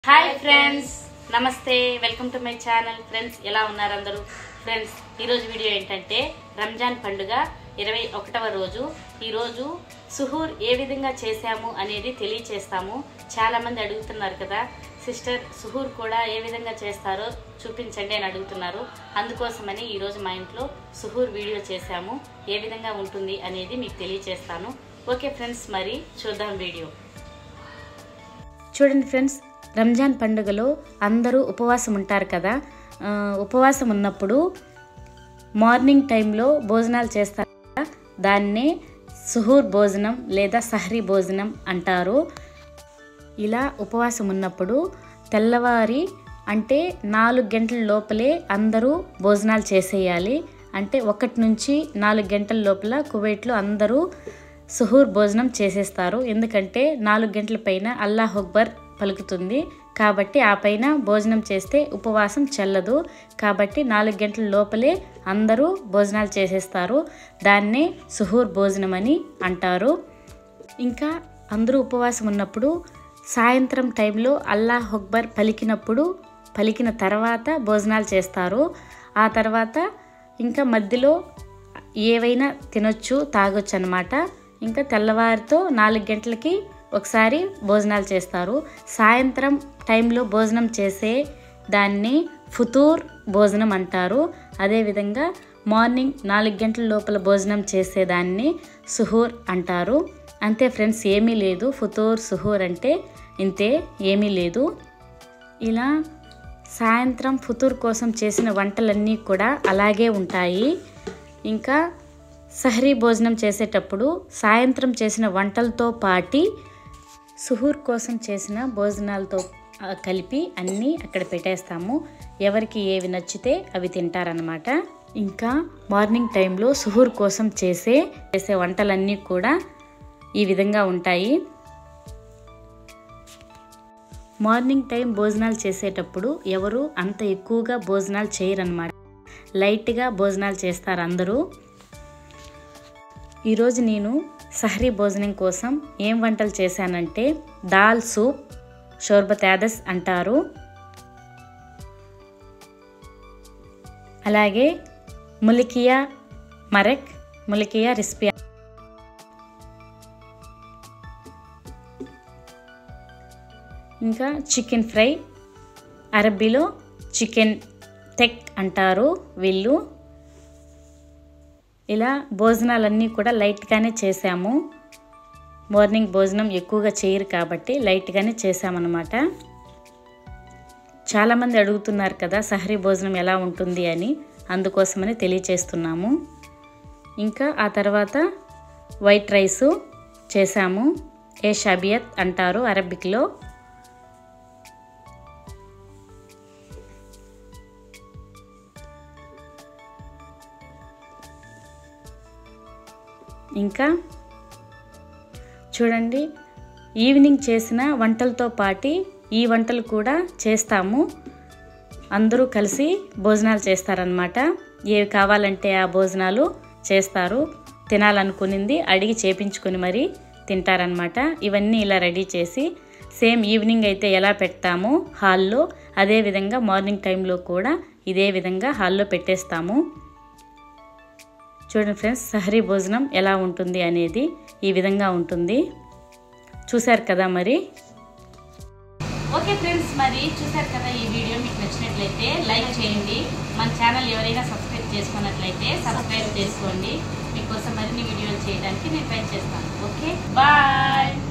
hi friends నమస్తే welcome to my channel friends ఎలా ఉన్నారు అందరూ ఫ్రెండ్స్ ఈరోజు వీడియో ఏంటంటే రంజాన్ పండుగ ఇరవై ఒకటవ రోజు ఈరోజు సుహూర్ ఏ విధంగా చేశాము అనేది తెలియచేస్తాము చాలా మంది అడుగుతున్నారు కదా సిస్టర్ సుహూర్ కూడా ఏ విధంగా చేస్తారో చూపించండి అని అడుగుతున్నారు అందుకోసమని ఈరోజు మా ఇంట్లో సుహూర్ వీడియో చేశాము ఏ విధంగా ఉంటుంది అనేది మీకు తెలియచేస్తాను ఓకే ఫ్రెండ్స్ మరి చూద్దాం వీడియో చూడండి ఫ్రెండ్స్ రంజాన్ పండుగలో అందరూ ఉపవాసం ఉంటారు కదా ఆ, ఉపవాసం ఉన్నప్పుడు మార్నింగ్ టైంలో భోజనాలు చేస్తారు కదా దాన్నే సుహూర్ భోజనం లేదా సహరీ భోజనం అంటారు ఇలా ఉపవాసం ఉన్నప్పుడు తెల్లవారి అంటే నాలుగు గంటల లోపలే అందరూ భోజనాలు చేసేయాలి అంటే ఒకటి నుంచి నాలుగు గంటల లోపల కువైట్లో అందరూ సుహూర్ భోజనం చేసేస్తారు ఎందుకంటే నాలుగు గంటల పైన అల్లాహ్ అక్బర్ పలుకుతుంది కాబట్టి ఆ పైన భోజనం చేస్తే ఉపవాసం చెల్లదు కాబట్టి నాలుగు గంటల లోపలే అందరూ భోజనాలు చేసేస్తారు దాన్నే సుహూర్ భోజనం అని అంటారు ఇంకా అందరూ ఉపవాసం ఉన్నప్పుడు సాయంత్రం టైంలో అల్లాహ్ అక్బర్ పలికినప్పుడు పలికిన తర్వాత భోజనాలు చేస్తారు ఆ తర్వాత ఇంకా మధ్యలో ఏవైనా తినొచ్చు తాగొచ్చు అనమాట ఇంకా తెల్లవారితో నాలుగు గంటలకి ఒకసారి భోజనాలు చేస్తారు సాయంత్రం టైంలో భోజనం చేసే దాన్ని ఫుతూర్ భోజనం అంటారు అదేవిధంగా మార్నింగ్ నాలుగు గంటల లోపల భోజనం చేసేదాన్ని సుహూర్ అంటారు అంతే ఫ్రెండ్స్ ఏమీ లేదు ఫుతూర్ సుహూర్ అంటే ఇంతే ఏమీ లేదు ఇలా సాయంత్రం ఫుతూర్ కోసం చేసిన వంటలన్నీ కూడా అలాగే ఉంటాయి ఇంకా సహరీ భోజనం చేసేటప్పుడు సాయంత్రం చేసిన వంటలతో పాటి సుహూర్ కోసం చేసిన భోజనాలతో ఆ, కలిపి అన్నీ అక్కడ పెట్టేస్తాము ఎవరికి ఏవి నచ్చితే అవి తింటారనమాట ఇంకా మార్నింగ్ టైంలో సుహూర్ కోసం చేసే చేసే వంటలన్నీ కూడా ఈ విధంగా ఉంటాయి మార్నింగ్ టైం భోజనాలు చేసేటప్పుడు ఎవరు అంత ఎక్కువగా భోజనాలు చేయరనమాట లైట్గా భోజనాలు చేస్తారు అందరూ ఈరోజు నేను సహరీ భోజనం కోసం ఏం వంటలు చేశానంటే దాల్ సూప్ షోర్బత్ యాదస్ అంటారు అలాగే ములికియా మరెక్ ములికియా రెసిపీ ఇంకా చికెన్ ఫ్రై అరబీలో చికెన్ తెక్ అంటారు వీళ్ళు ఇలా భోజనాలన్నీ కూడా లైట్గానే చేసాము మార్నింగ్ భోజనం ఎక్కువగా చేయరు కాబట్టి లైట్గానే చేసామన్నమాట చాలామంది అడుగుతున్నారు కదా సహరీ భోజనం ఎలా ఉంటుంది అని అందుకోసమని తెలియచేస్తున్నాము ఇంకా ఆ తర్వాత వైట్ రైసు చేసాము ఏ షబియత్ అంటారు అరబిక్లో ఇంకా చూడండి ఈవినింగ్ చేసిన వంటలతో పాటి ఈ వంటలు కూడా చేస్తాము అందరూ కలిసి భోజనాలు చేస్తారనమాట ఏవి కావాలంటే ఆ భోజనాలు చేస్తారు తినాలనుకునింది అడిగి చేపించుకొని మరి తింటారనమాట ఇవన్నీ ఇలా రెడీ చేసి సేమ్ ఈవినింగ్ అయితే ఎలా పెడతామో హాల్లో అదే విధంగా మార్నింగ్ టైంలో కూడా ఇదే విధంగా హాల్లో పెట్టేస్తాము చూడండి ఫ్రెండ్స్ సహరీ భోజనం ఎలా ఉంటుంది అనేది ఈ విధంగా ఉంటుంది చూశారు కదా మరి ఓకే ఫ్రెండ్స్ మరి చూశారు కదా ఈ వీడియో మీకు నచ్చినట్లయితే లైక్ చేయండి మన ఛానల్ ఎవరైనా సబ్స్క్రైబ్ చేసుకున్నట్లయితే సబ్స్క్రైబ్ చేసుకోండి మీకోసం మరిన్ని వీడియోలు చేయడానికి నేను ట్రై చేస్తాను ఓకే బాయ్